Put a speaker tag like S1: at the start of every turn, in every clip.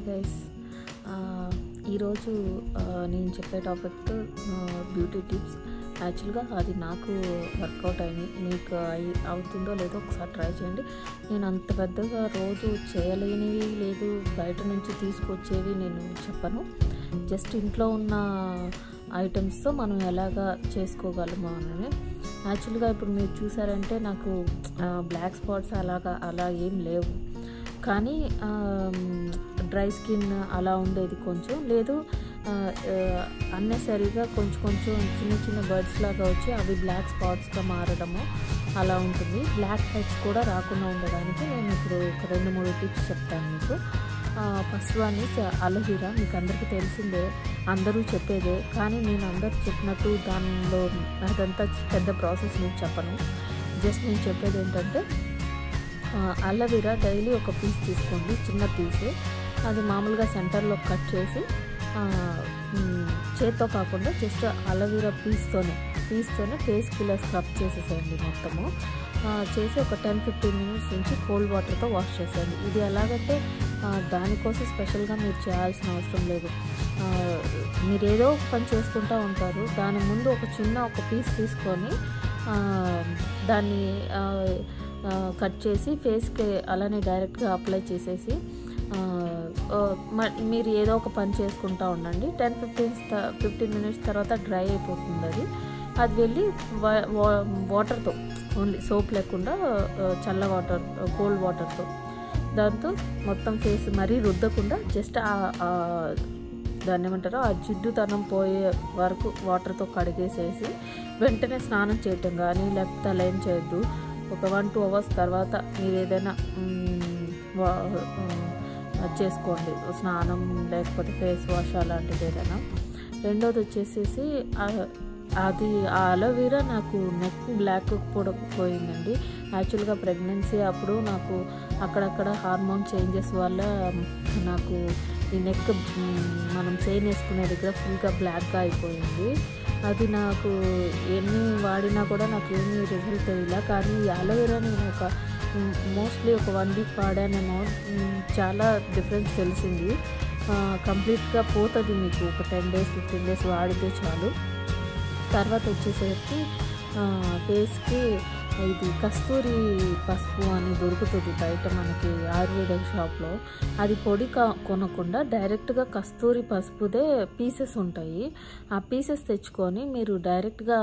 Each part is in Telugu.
S1: గైస్ ఈరోజు ఆ, నేను చెప్పే టాపిక్ బ్యూటీ టిప్స్ యాక్చువల్గా అది నాకు వర్కౌట్ అయింది మీకు అయి అవుతుందో లేదో ఒకసారి ట్రై చేయండి నేను అంత పెద్దగా రోజు చేయలేనివి లేదు బయట నుంచి తీసుకొచ్చేవి నేను చెప్పను జస్ట్ ఇంట్లో ఉన్న ఐటమ్స్తో మనం ఎలాగా చేసుకోగలము అని యాక్చువల్గా ఇప్పుడు మీరు చూసారంటే నాకు బ్లాక్ స్పాట్స్ అలాగా అలా ఏం లేవు కానీ డ్రై స్కిన్ అలా ఉండేది కొంచెం లేదు అన్నెసరిగా కొంచెం కొంచెం చిన్న చిన్న బర్డ్స్ లాగా వచ్చి అవి బ్లాక్ స్పాట్స్గా మారడము అలా ఉంటుంది బ్లాక్ హెడ్స్ కూడా రాకుండా ఉండడానికి నేను ఇప్పుడు ఒక రెండు మూడు టిప్స్ చెప్తాను మీకు ఫస్ట్ వన్ ఇస్ అలోవీరా మీకు అందరికీ తెలిసిందే అందరూ చెప్పేదే కానీ నేను అందరు చెప్పినట్టు దానిలో అదంతా పెద్ద ప్రాసెస్ నేను చెప్పను జస్ట్ నేను చెప్పేది ఏంటంటే అల్లవీరా డైలీ ఒక పీస్ తీసుకోండి చిన్న పీస్ అది మామూలుగా సెంటర్లో కట్ చేసి చేత్తో కాకుండా జస్ట్ అలవీరా పీస్తోనే పీస్తోనే ఫేస్కి ఇలా స్క్రబ్ చేసేసేయండి మొత్తము చేసి ఒక టెన్ ఫిఫ్టీన్ మినిట్స్ నుంచి కోల్డ్ వాటర్తో వాష్ చేసేయండి ఇది ఎలాగంటే దానికోసం స్పెషల్గా మీరు చేయాల్సిన అవసరం లేదు మీరు ఏదో ఒక పని చేసుకుంటూ ఉంటారు దాని ముందు ఒక చిన్న ఒక పీస్ తీసుకొని దాన్ని కట్ చేసి ఫేస్కి అలానే డైరెక్ట్గా అప్లై చేసేసి మీరు ఏదో ఒక పని చేసుకుంటూ ఉండండి టెన్ ఫిఫ్టీన్ ఫిఫ్టీన్ మినిట్స్ తర్వాత డ్రై అయిపోతుంది అది అది వెళ్ళి వాటర్తో ఓన్లీ సోప్ లేకుండా చల్ల వాటర్ కోల్డ్ వాటర్తో దాంతో మొత్తం ఫేస్ మరీ రుద్దకుండా జస్ట్ దాన్ని ఏమంటారో ఆ జిడ్డుతనం పోయే వరకు వాటర్తో కడిగేసేసి వెంటనే స్నానం చేయటం కానీ లేకపోతే అలా ఏం చేయొద్దు ఒక వన్ టూ అవర్స్ తర్వాత మీరు ఏదైనా చేసుకోండి స్నానం లేకపోతే ఫేస్ వాష్ అలాంటిది ఏదైనా రెండోది వచ్చేసేసి అది ఆ అలోవీరా నాకు నెక్ బ్లాక్ కూడా పోయిందండి యాక్చువల్గా ప్రెగ్నెన్సీ అప్పుడు నాకు అక్కడక్కడ హార్మోన్ చేంజెస్ వల్ల నాకు ఈ నెక్ మనం చైన్ వేసుకునే దగ్గర ఫుల్గా బ్లాక్గా అయిపోయింది అది నాకు ఎన్ని వాడినా కూడా నాకు ఏమీ రిజల్ట్ తెలియలే కానీ ఈ అలోవెరా నేను ఒక మోస్ట్లీ ఒక వన్ వీక్ వాడానేమో చాలా డిఫరెన్స్ తెలిసింది కంప్లీట్గా పోతుంది మీకు ఒక టెన్ డేస్ ఫిఫ్టీన్ డేస్ వాడితే చాలు తర్వాత వచ్చేసరికి ఫేస్కి ఇది కస్తూరి పసుపు అని దొరుకుతుంది బయట మనకి ఆయుర్వేద షాప్లో అది పొడి కొనకుండా డైరెక్ట్గా కస్తూరి పసుపుదే పీసెస్ ఉంటాయి ఆ పీసెస్ తెచ్చుకొని మీరు డైరెక్ట్గా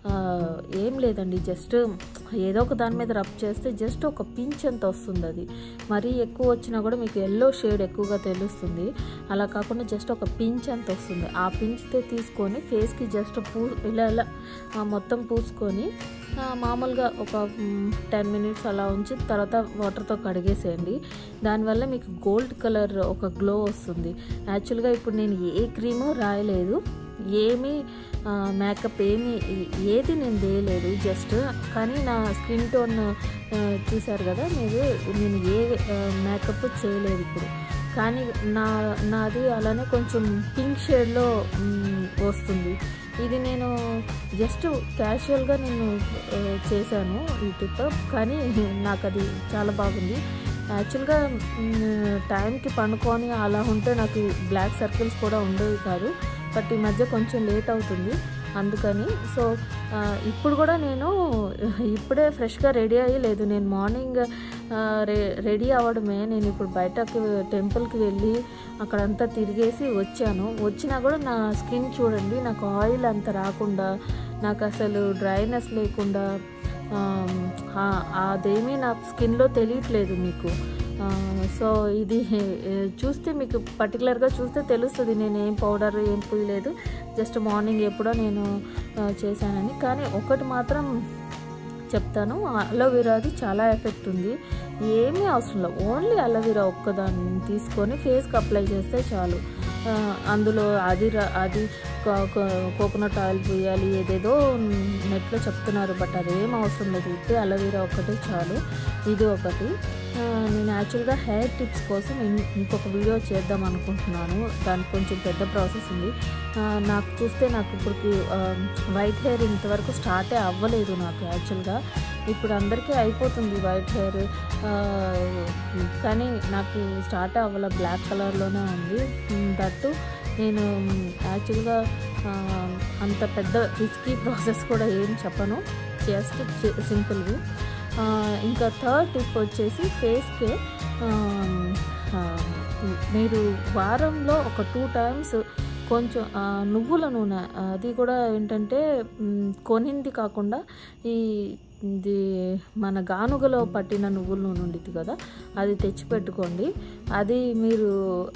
S1: ఏం లేదండి జస్ట్ ఏదో ఒక దాని మీద రబ్ చేస్తే జస్ట్ ఒక పించ్ ఎంత వస్తుంది అది మరీ ఎక్కువ వచ్చినా కూడా మీకు ఎల్లో షేడ్ ఎక్కువగా తెలుస్తుంది అలా కాకుండా జస్ట్ ఒక పించ్ ఎంత వస్తుంది ఆ పించ్తే తీసుకొని ఫేస్కి జస్ట్ పూ ఇలా ఇలా మొత్తం పూసుకొని మామూలుగా ఒక టెన్ మినిట్స్ అలా ఉంచి తర్వాత వాటర్తో కడిగేసేయండి దానివల్ల మీకు గోల్డ్ కలర్ ఒక గ్లో వస్తుంది యాక్చువల్గా ఇప్పుడు నేను ఏ క్రీము రాయలేదు ఏమీ మేకప్ ఏమీ ఏది నేను వేయలేదు జస్ట్ కానీ నా స్కిన్ టోన్ చూసారు కదా మీరు నేను ఏ మేకప్ చేయలేదు ఇప్పుడు కానీ నా నాది అలానే కొంచెం పింక్ షేడ్లో వస్తుంది ఇది నేను జస్ట్ క్యాజువల్గా నేను చేశాను ఈ టిప్ కానీ నాకు అది చాలా బాగుంది యాక్చువల్గా టైంకి పండుకొని అలా ఉంటే నాకు బ్లాక్ సర్కిల్స్ కూడా ఉండేవి కాదు బట్ ఈ మధ్య కొంచెం లేట్ అవుతుంది అందుకని సో ఇప్పుడు కూడా నేను ఇప్పుడే ఫ్రెష్గా రెడీ అయ్యి లేదు నేను మార్నింగ్ రెడీ అవ్వడమే నేను ఇప్పుడు బయటకి టెంపుల్కి వెళ్ళి అక్కడంతా తిరిగేసి వచ్చాను వచ్చినా కూడా నా స్కిన్ చూడండి నాకు ఆయిల్ అంత రాకుండా నాకు అసలు డ్రైనెస్ లేకుండా అదేమీ నా స్కిన్లో తెలియట్లేదు మీకు సో ఇది చూస్తే మీకు పర్టికులర్గా చూస్తే తెలుస్తుంది నేను ఏం పౌడర్ ఏం పూయలేదు జస్ట్ మార్నింగ్ ఎప్పుడో నేను చేశానని కానీ ఒకటి మాత్రం చెప్తాను అలోవెరాది చాలా ఎఫెక్ట్ ఉంది ఏమీ అవసరం లేదు ఓన్లీ అలోవెరా ఒక్కదాన్ని తీసుకొని ఫేస్కి అప్లై చేస్తే చాలు అందులో అది అది కోకోనట్ ఆయిల్ పోయాలి ఏదేదో నెట్లో చెప్తున్నారు బట్ అదేం అవసరం లేదు ఉత్తే అలోవెరా ఒకటే చాలు ఇది ఒకటి ఆ, నేను యాక్చువల్గా హెయిర్ టిప్స్ కోసం ఇన్- ఇంకొక వీడియో చేద్దాం అనుకుంటున్నాను దానికి కొంచెం పెద్ద ప్రాసెస్ ఉంది ఆ, నాకు చూస్తే నాకు ఇప్పటికి వైట్ హెయిర్ ఇంతవరకు స్టార్టే అవ్వలేదు నాకు యాక్చువల్గా ఇప్పుడు అందరికీ అయిపోతుంది వైట్ హెయిర్ కానీ నాకు స్టార్ట్ అవ్వాల బ్లాక్ కలర్లోనే ఉంది మ్, దట్టు నేను యాక్చువల్గా అంత పెద్ద రిస్కీ ప్రాసెస్ కూడా ఏం చెప్పను జస్ట్ సింపుల్వి ఇంకా థర్డ్ టిప్ వచ్చేసి ఫేస్కి మీరు వారంలో ఒక టూ టైమ్స్ కొంచెం ఆ, నువ్వుల నూనె అది కూడా ఏంటంటే మ్, కొనింది కాకుండా ఈ ఇది మన గానుగలో పట్టిన నువ్వుల నూనె ఉండిద్ది కదా అది తెచ్చి పెట్టుకోండి అది మీరు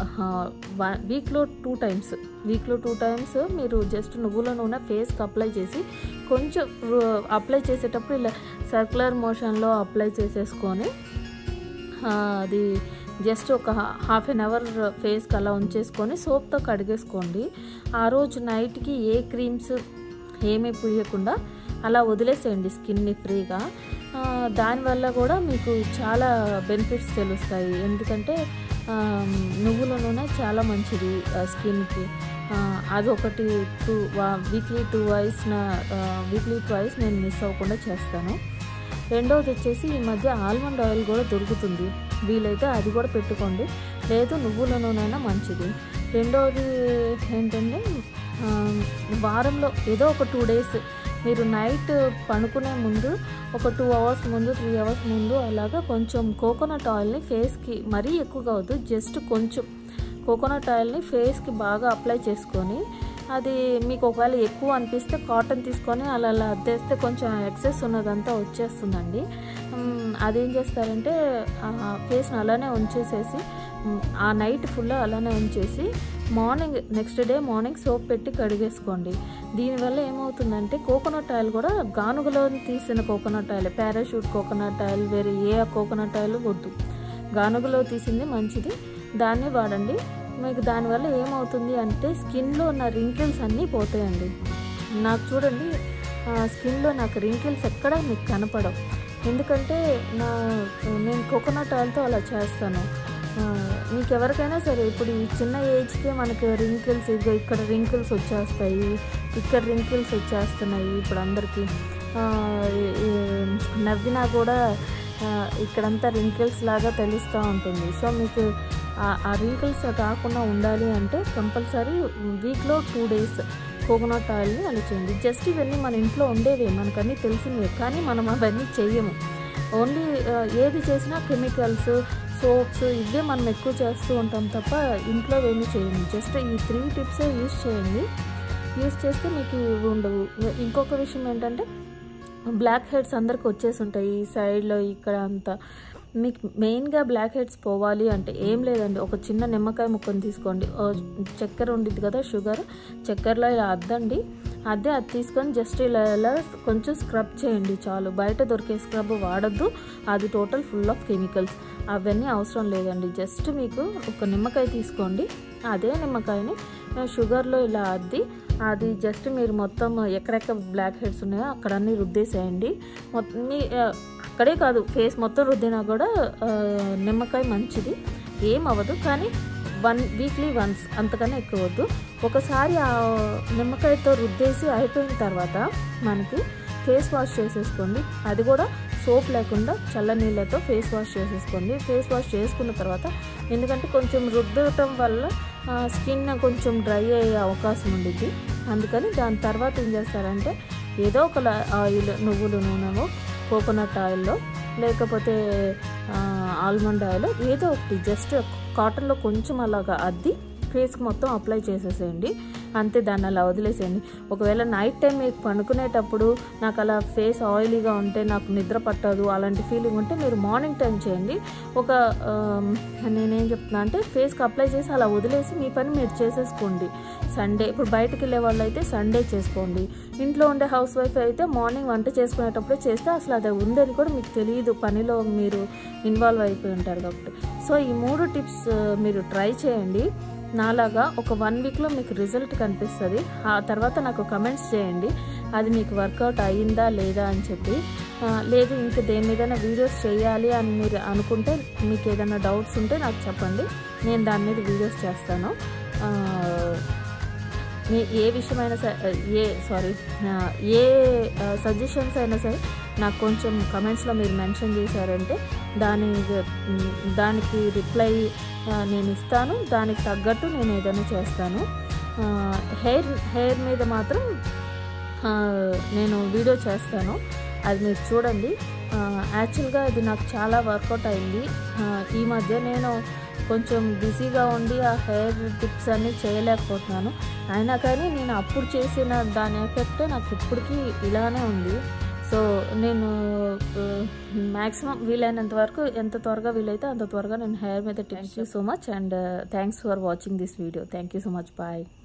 S1: వీక్లో టూ టైమ్స్ వీక్లో టూ టైమ్స్ మీరు జస్ట్ నువ్వుల నూనె ఫేస్కి అప్లై చేసి కొంచెం అప్లై చేసేటప్పుడు ఇలా సర్క్యులర్ మోషన్లో అప్లై చేసేసుకొని ఆ, అది జస్ట్ ఒక హాఫ్ అన్ అవర్ ఫేస్కి అలా ఉంచేసుకొని సోప్తో కడిగేసుకోండి ఆ రోజు నైట్కి ఏ క్రీమ్స్ ఏమీ పూయకుండా అలా వదిలేసేయండి స్కిన్ని ఫ్రీగా ఆ, దానివల్ల కూడా మీకు చాలా బెనిఫిట్స్ తెలుస్తాయి ఎందుకంటే ఆ, నువ్వుల నూనె చాలా మంచిది స్కిన్కి అదొకటి టూ వీక్లీ టూ వైస్ నా వీక్లీ ట్వైస్ నేను మిస్ అవ్వకుండా చేస్తాను రెండవది వచ్చేసి ఈ మధ్య ఆల్మండ్ ఆయిల్ కూడా దొరుకుతుంది వీలైతే అది కూడా పెట్టుకోండి లేదు నువ్వుల నూనె మంచిది రెండవది ఏంటంటే ఆ, వారంలో ఏదో ఒక టూ డేస్ మీరు నైట్ పడుకునే ముందు ఒక టూ అవర్స్ ముందు త్రీ అవర్స్ ముందు అలాగా కొంచెం కోకోనట్ ఆయిల్ని ఫేస్కి మరీ ఎక్కువగా వద్దు జస్ట్ కొంచెం కోకోనట్ ఆయిల్ని ఫేస్కి బాగా అప్లై చేసుకొని అది మీకు ఒకవేళ ఎక్కువ అనిపిస్తే కాటన్ తీసుకొని అలా అలా అద్దేస్తే కొంచెం ఎక్సెస్ ఉన్నదంతా వచ్చేస్తుందండి మ్, అదేం చేస్తారంటే ఫేస్ని అలానే ఉంచేసేసి మ్, ఆ నైట్ ఫుల్ అలానే ఉంచేసి morning next day morning soap పెట్టి కడిగేసుకోండి దీనివల్ల ఏమవుతుందంటే కోకోనట్ ఆయిల్ కూడా గానుగలో తీసిన coconut oil Parachute coconut oil వేరే ఏ కోకోనట్ ఆయిల్ వద్దు గానుగలో తీసింది మంచిది దాన్ని వాడండి మీకు దానివల్ల ఏమవుతుంది అంటే స్కిన్లో ఉన్న రింకిల్స్ అన్నీ పోతాయండి నాకు చూడండి స్కిన్లో నాకు రింకిల్స్ ఎక్కడ మీకు కనపడవు ఎందుకంటే నా నేను కోకోనట్ ఆయిల్తో అలా చేస్తాను ఆ, మీకు ఎవరికైనా సరే ఇప్పుడు ఈ చిన్న ఏజ్కే మనకు రింకిల్స్ ఇదిగో ఇక్కడ రింకిల్స్ వచ్చేస్తాయి ఇక్కడ రింకిల్స్ వచ్చేస్తున్నాయి ఇప్పుడు అందరికీ ఆ, ఈ- ఈ నవ్వినా కూడా ఆ, ఇక్కడంతా రింకిల్స్ లాగా తెలుస్తూ ఉంటుంది సో మీకు ఆ- ఆ రింకిల్స్ రాకుండా ఉండాలి అంటే కంపల్సరీ వీక్లో టూ డేస్ కోకోనట్ ఆయిల్ని అలా చేయండి జస్ట్ ఇవన్నీ మన ఇంట్లో ఉండేవే మనకన్నీ తెలిసినవే కానీ మనం అవన్నీ చెయ్యము ఓన్లీ ఏది చేసినా కెమికల్స్ సోప్స్ ఇవే మనం ఎక్కువ చేస్తూ ఉంటాం తప్ప ఇంట్లో ఏమీ చేయము జస్ట్ ఈ త్రీ టిప్సే యూస్ చేయండి యూస్ చేస్తే మీకు ఇవి ఉండవు ఇంకొక విషయం ఏంటంటే బ్లాక్ హెడ్స్ అందరికి వచ్చేసి ఉంటాయి ఈ సైడ్లో ఇక్కడ అంతా మీకు మెయిన్గా బ్లాక్ హెడ్స్ పోవాలి అంటే ఏం లేదండి ఒక చిన్న నిమ్మకాయ ముక్కను తీసుకోండి ఓ చక్కెర ఉండిద్ది కదా షుగర్ చక్కెరలో ఇలా అద్దండి అదే అది తీసుకొని జస్ట్ ఇలా ఇలా కొంచెం స్క్రబ్ చేయండి చాలు బయట దొరికే స్క్రబ్ వాడద్దు అది టోటల్ ఫుల్ ఆఫ్ కెమికల్స్ అవన్నీ అవసరం లేదండి జస్ట్ మీకు ఒక నిమ్మకాయ తీసుకోండి అదే నిమ్మకాయని ఆ, షుగర్లో ఇలా అద్ది అది జస్ట్ మీరు మొత్తం ఎక్కడెక్కడ బ్లాక్ హెడ్స్ ఉన్నాయో అక్కడ అన్ని రుద్దేసేయండి మొత్తం మీ ఆ, అక్కడే కాదు ఫేస్ మొత్తం రుద్దినా కూడా ఆ, నిమ్మకాయ మంచిది ఏం అవ్వదు కానీ వన్ వీక్లీ వన్స్ అంతకన్నా ఎక్కువ వద్దు ఒకసారి ఆ నిమ్మకాయతో రుద్దేసి అయిపోయిన తర్వాత మనకి ఫేస్ వాష్ చేసేసుకోండి అది కూడా సోప్ లేకుండా చల్ల నీళ్ళతో ఫేస్ వాష్ చేసేసుకోండి ఫేస్ వాష్ చేసుకున్న తర్వాత ఎందుకంటే కొంచెం రుద్దటం వల్ల స్కిన్ కొంచెం డ్రై అయ్యే అవకాశం ఉండిద్ది అందుకని దాని తర్వాత ఏం చేస్తారంటే ఏదో ఒక ఆయిల్ నువ్వులు నూనెలో కోకోనట్ ఆయిల్లో లేకపోతే ఆల్మండ్ ఆయిల్ ఏదో ఒకటి జస్ట్ కాటన్లో కొంచెం అలాగా అద్ది ఫేస్కి మొత్తం అప్లై చేసేసేయండి అంతే దాన్ని అలా వదిలేసేయండి ఒకవేళ నైట్ టైం మీకు పడుకునేటప్పుడు నాకు అలా ఫేస్ ఆయిలీగా ఉంటే నాకు నిద్ర పట్టదు అలాంటి ఫీలింగ్ ఉంటే మీరు మార్నింగ్ టైం చేయండి ఒక ఆమ్, నేనేం చెప్తున్నా అంటే ఫేస్కి అప్లై చేసి అలా వదిలేసి మీ పని మీరు చేసేసుకోండి సండే ఇప్పుడు బయటకు వెళ్ళే వాళ్ళు అయితే సండే చేసుకోండి ఇంట్లో ఉండే హౌస్ వైఫ్ అయితే మార్నింగ్ వంట చేసుకునేటప్పుడే చేస్తే అసలు అది ఉందని కూడా మీకు తెలియదు పనిలో మీరు ఇన్వాల్వ్ అయిపోయి ఉంటారు కాబట్టి సో ఈ మూడు టిప్స్ మీరు ట్రై చేయండి నాలాగా ఒక వన్ వీక్లో మీకు రిజల్ట్ కనిపిస్తుంది ఆ తర్వాత నాకు కమెంట్స్ చేయండి అది మీకు వర్కౌట్ అయ్యిందా లేదా అని చెప్పి ఆ, లేదు ఇంకా దేని మీదైనా వీడియోస్ చేయాలి అని మీరు అనుకుంటే మీకు ఏదైనా డౌట్స్ ఉంటే నాకు చెప్పండి నేను దాని మీద వీడియోస్ చేస్తాను ఆ, మీ ఏ విషయమైనా సరే ఏ సారీ ఏ సజెషన్స్ అయినా సరే నాకు కొంచెం కమెంట్స్లో మీరు మెన్షన్ చేశారంటే దాని దానికి రిప్లై నేను ఇస్తాను దానికి తగ్గట్టు నేను ఏదైనా చేస్తాను హెయిర్ హెయిర్ మీద మాత్రం ఆ, నేను వీడియో చేస్తాను అది మీరు చూడండి యాక్చువల్గా అది నాకు చాలా వర్కౌట్ అయింది ఆ, ఈ మధ్య నేను కొంచెం బిజీగా ఉండి ఆ హెయిర్ టిప్స్ అన్నీ చేయలేకపోతున్నాను అయినా కానీ నేను అప్పుడు చేసిన దాని ఎఫెక్ట్ నాకు ఇప్పటికీ ఇలానే ఉంది సో నేను మ్యాక్సిమం వీలైనంత వరకు ఎంత త్వరగా వీలైతే అంత త్వరగా నేను హెయిర్ మీద tips you so much and thanks for watching this video thank you so much bye